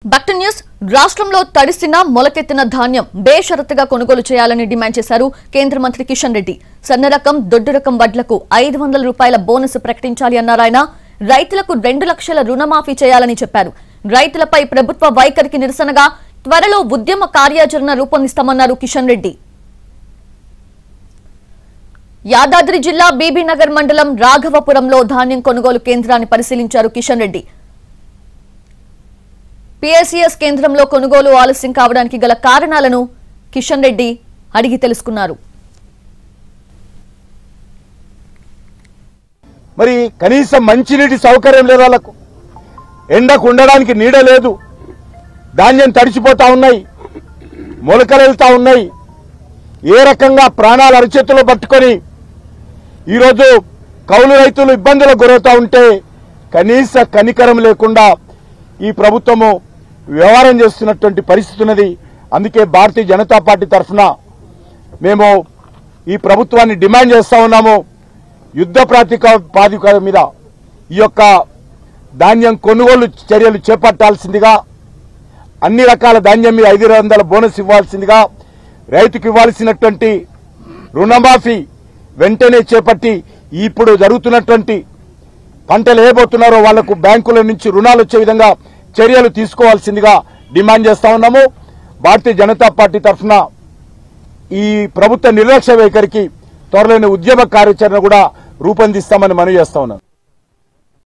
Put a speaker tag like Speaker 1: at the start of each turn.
Speaker 1: భక్త news రాష్ట్రంలో తడిసిన మొలకెత్తిన ధాన్యం బేషరతుగా కొనుగోలు చేయాలని డిమాండ్ చేశారు కేంద్ర మంత్రి కిషన్ రెడ్డి సన్న రకం దొడ్డు రకం వడ్లకు ఐదు వందల రూపాయల బోనస్ ప్రకటించాలి అన్నారు ఆయన రైతులకు రెండు లక్షల రుణమాఫీ చేయాలని చెప్పారు రైతులపై ప్రభుత్వ వైఖరికి నిరసనగా త్వరలో ఉద్యమ కార్యాచరణ రూపొందిస్తామన్నారు కిషన్ రెడ్డి యాదాద్రి జిల్లా బీబీనగర్ మండలం రాఘవపురంలో ధాన్యం కొనుగోలు కేంద్రాన్ని పరిశీలించారు కిషన్ రెడ్డి పిఎస్సిఎస్ కేంద్రంలో కొనుగోలు ఆలస్యం కావడానికి గల కారణాలను కిషన్ రెడ్డి అడిగి తెలుసుకున్నారు
Speaker 2: మరి కనీసం మంచినీటి సౌకర్యం లేదు వాళ్ళకు ఎండకు ఉండడానికి నీడ లేదు ధాన్యం తడిచిపోతా ఉన్నాయి మొలకలు వెళ్తా ఉన్నాయి ఏ రకంగా ప్రాణాలు అరిచేతుల్లో పట్టుకొని ఈరోజు కౌలు రైతులు ఇబ్బందులకు గురవుతా ఉంటే కనీస కనికరం లేకుండా ఈ ప్రభుత్వము వ్యవహారం చేస్తున్నటువంటి పరిస్థితి ఉన్నది అందుకే భారతీయ జనతా పార్టీ తరఫున మేము ఈ ప్రభుత్వాన్ని డిమాండ్ చేస్తా ఉన్నాము యుద్ధ ప్రాతిపాదిక మీద ఈ యొక్క ధాన్యం కొనుగోలు చర్యలు చేపట్టాల్సిందిగా అన్ని రకాల ధాన్యం మీద ఐదు వందల బోనస్ ఇవ్వాల్సిందిగా రైతుకు ఇవ్వాల్సినటువంటి రుణమాఫీ వెంటనే చేపట్టి ఇప్పుడు జరుగుతున్నటువంటి పంటలు ఏబోతున్నారో వాళ్లకు బ్యాంకుల నుంచి రుణాలు వచ్చే విధంగా చర్యలు తీసుకోవాల్సిందిగా డిమాండ్ చేస్తా ఉన్నాము భారతీయ జనతా పార్టీ తరఫున ఈ ప్రభుత్వ నిర్లక్ష్య వైఖరికి త్వరలోని ఉద్యమ కార్యాచరణ కూడా రూపొందిస్తామని మనవి చేస్తా ఉన్నాను